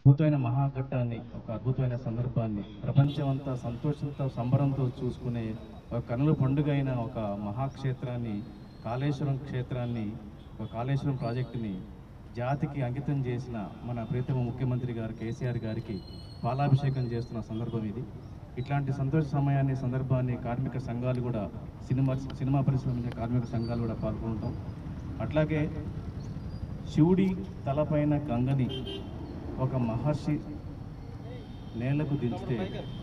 అద్భుతమైన మహాఘట్టాన్ని ఒక అద్భుతమైన సందర్భాన్ని ప్రపంచమంతా సంతోషంతో సంబరంతో చూసుకునే ఒక కనుల పండుగ అయిన ఒక మహాక్షేత్రాన్ని కాళేశ్వరం క్షేత్రాన్ని ఒక కాళేశ్వరం ప్రాజెక్టుని జాతికి అంకితం చేసిన మన ప్రీతమ ముఖ్యమంత్రి గారు కేసీఆర్ గారికి పాలాభిషేకం చేస్తున్న సందర్భం ఇది ఇట్లాంటి సంతోష సమయాన్ని సందర్భాన్ని కార్మిక సంఘాలు కూడా సినిమా సినిమా పరిశ్రమ నుంచి కార్మిక సంఘాలు కూడా పాల్గొంటాం అట్లాగే శివుడి తలపైన గంగని ఒక మహర్షి నేలకు దించితే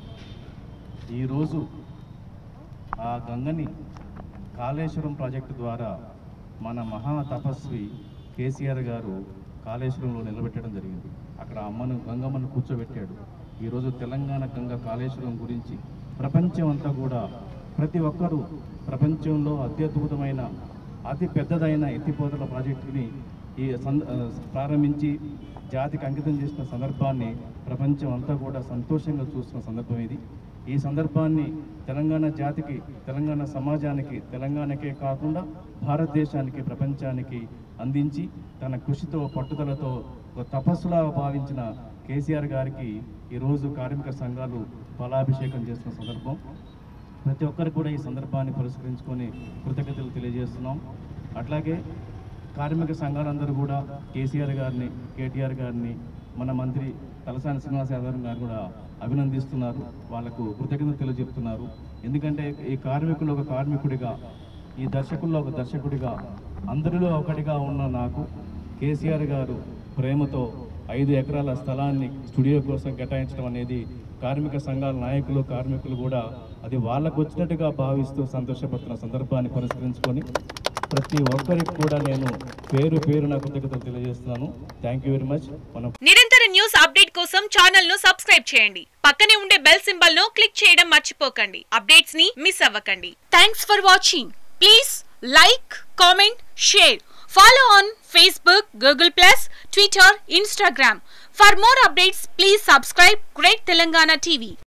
ఈరోజు ఆ గంగని కాళేశ్వరం ప్రాజెక్టు ద్వారా మన మహా తపస్వి కేసీఆర్ గారు కాళేశ్వరంలో నిలబెట్టడం జరిగింది అక్కడ అమ్మను గంగమ్మను కూర్చోబెట్టాడు ఈరోజు తెలంగాణ గంగ కాళేశ్వరం గురించి ప్రపంచం అంతా కూడా ప్రతి ఒక్కరూ ప్రపంచంలో అత్యద్భుతమైన అతి పెద్దదైన ఎత్తిపోతల ప్రాజెక్టుని ఈ సంద ఆ, ప్రారంభించి జాతికి అంకితం చేసిన సందర్భాన్ని ప్రపంచం అంతా కూడా సంతోషంగా చూస్తున్న సందర్భం ఇది ఈ సందర్భాన్ని తెలంగాణ జాతికి తెలంగాణ సమాజానికి తెలంగాణకే కాకుండా భారతదేశానికి ప్రపంచానికి అందించి తన కృషితో పట్టుదలతో ఒక తపస్సులా భావించిన కేసీఆర్ గారికి ఈరోజు కార్మిక సంఘాలు ఫలాభిషేకం చేస్తున్న సందర్భం ప్రతి ఒక్కరు కూడా ఈ సందర్భాన్ని పురస్కరించుకొని కృతజ్ఞతలు తెలియజేస్తున్నాం అట్లాగే కార్మిక సంఘాలందరూ కూడా కేసీఆర్ గారిని కేటీఆర్ గారిని మన మంత్రి తలసాని శ్రీనివాస యాదవ్ గారు కూడా అభినందిస్తున్నారు వాళ్ళకు కృతజ్ఞతలు తెలియజెప్తున్నారు ఎందుకంటే ఈ కార్మికులు ఒక కార్మికుడిగా ఈ దర్శకుల్లో ఒక దర్శకుడిగా అందరిలో ఒకటిగా ఉన్న నాకు కేసీఆర్ గారు ప్రేమతో ఐదు ఎకరాల స్థలాన్ని స్టూడియో కోసం కేటాయించడం అనేది కార్మిక సంఘాల నాయకులు కార్మికులు కూడా అది వాళ్ళకు వచ్చినట్టుగా భావిస్తూ సంతోషపడుతున్న సందర్భాన్ని పురస్కరించుకొని ప్రతి ఒక్కరికి కూడా నేను పేరు పేరు నా కృతజ్ఞతలు తెలియజేస్తున్నాను థ్యాంక్ యూ వెరీ మచ్ మనం నిరంతర న్యూస్ అప్డేట్ కోసం ఛానల్ ను సబ్స్క్రైబ్ చేయండి పక్కనే ఉండే బెల్ సింబల్ ను క్లిక్ చేయడం మర్చిపోకండి అప్డేట్స్ ని మిస్ అవ్వకండి thanks for watching please like comment share follow on Facebook Google plus Twitter Instagram for more updates please subscribe great Telangana TV